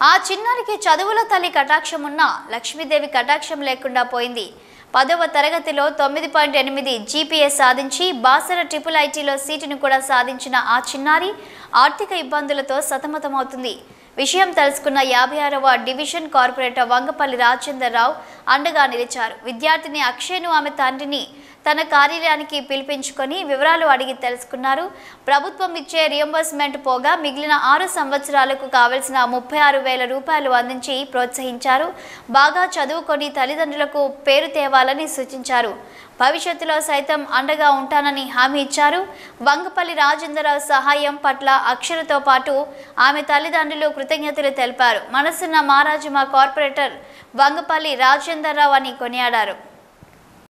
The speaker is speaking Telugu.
ఆ చిన్నారికి చదువుల తల్లి కటాక్షం ఉన్నా లక్ష్మీదేవి కటాక్షం లేకుండా పోయింది పదవ తరగతిలో తొమ్మిది పాయింట్ ఎనిమిది జీపీఎస్ సాధించి బాసర ట్రిపుల్ ఐటీలో సీటును కూడా సాధించిన ఆ చిన్నారి ఆర్థిక ఇబ్బందులతో సతమతమవుతుంది విషయం తెలుసుకున్న యాభై ఆరవ డివిజన్ కార్పొరేటర్ వంగపల్లి రాజేందర్రావు అండగా నిలిచారు విద్యార్థిని అక్షయ్ను ఆమె తండ్రిని తన కార్యాలయానికి పిలిపించుకొని వివరాలు అడిగి తెలుసుకున్నారు ప్రభుత్వం ఇచ్చే రియంబర్స్మెంట్ పోగా మిగిలిన ఆరు సంవత్సరాలకు కావలసిన ముప్పై ఆరు వేల రూపాయలు అందించి ప్రోత్సహించారు బాగా చదువుకొని తల్లిదండ్రులకు పేరు తేవాలని సూచించారు భవిష్యత్తులో సైతం అండగా ఉంటానని హామీ ఇచ్చారు వంగపల్లి రాజేంద్రరావు సహాయం పట్ల అక్షరతో పాటు ఆమె తల్లిదండ్రులు కృతజ్ఞతలు తెలిపారు మనసున్న మహారాజు మా కార్పొరేటర్ వంగపల్లి రాజేంద్రరావు అని కొనియాడారు